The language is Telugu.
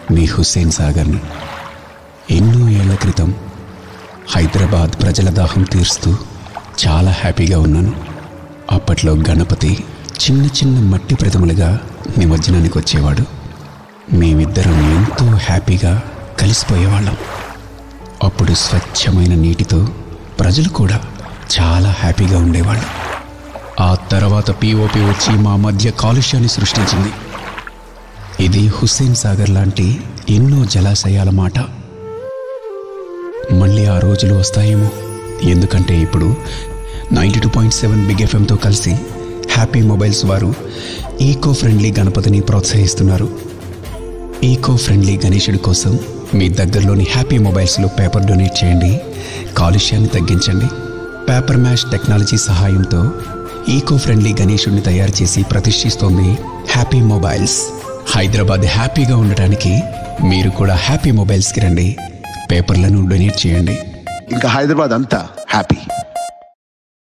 మీ హుస్సేన్ సాగర్ని ఎన్నో ఏళ్ల క్రితం హైదరాబాద్ ప్రజల దాహం తీరుస్తూ చాలా హ్యాపీగా ఉన్నాను అప్పట్లో గణపతి చిన్న చిన్న మట్టి ప్రతిమలుగా నిమజ్జనానికి వచ్చేవాడు మేమిద్దరం ఎంతో హ్యాపీగా కలిసిపోయేవాళ్ళం అప్పుడు స్వచ్ఛమైన నీటితో ప్రజలు కూడా చాలా హ్యాపీగా ఉండేవాళ్ళు ఆ తర్వాత పిఓపి వచ్చి మా మధ్య కాలుష్యాన్ని సృష్టించింది ఇది హుస్సేన్ సాగర్ లాంటి ఎన్నో జలాశయాల మాట మళ్ళీ ఆ రోజులు వస్తాయేమో ఎందుకంటే ఇప్పుడు ninety two point seven big ఎఫ్ఎంతో కలిసి హ్యాపీ మొబైల్స్ వారు ఈకో ఫ్రెండ్లీ గణపతిని ప్రోత్సహిస్తున్నారు ఈకో ఫ్రెండ్లీ గణేశుడి కోసం మీ దగ్గరలోని హ్యాపీ మొబైల్స్లో పేపర్ డొనేట్ చేయండి కాలుష్యాన్ని తగ్గించండి పేపర్ మ్యాష్ టెక్నాలజీ సహాయంతో ఈకో ఫ్రెండ్లీ గణేశుడిని తయారు చేసి ప్రతిష్ఠిస్తోంది హ్యాపీ మొబైల్స్ హైదరాబాద్ హ్యాపీగా ఉండటానికి మీరు కూడా హ్యాపీ మొబైల్స్కి రండి పేపర్లను డొనేట్ చేయండి ఇంకా హైదరాబాద్ అంతా హ్యాపీ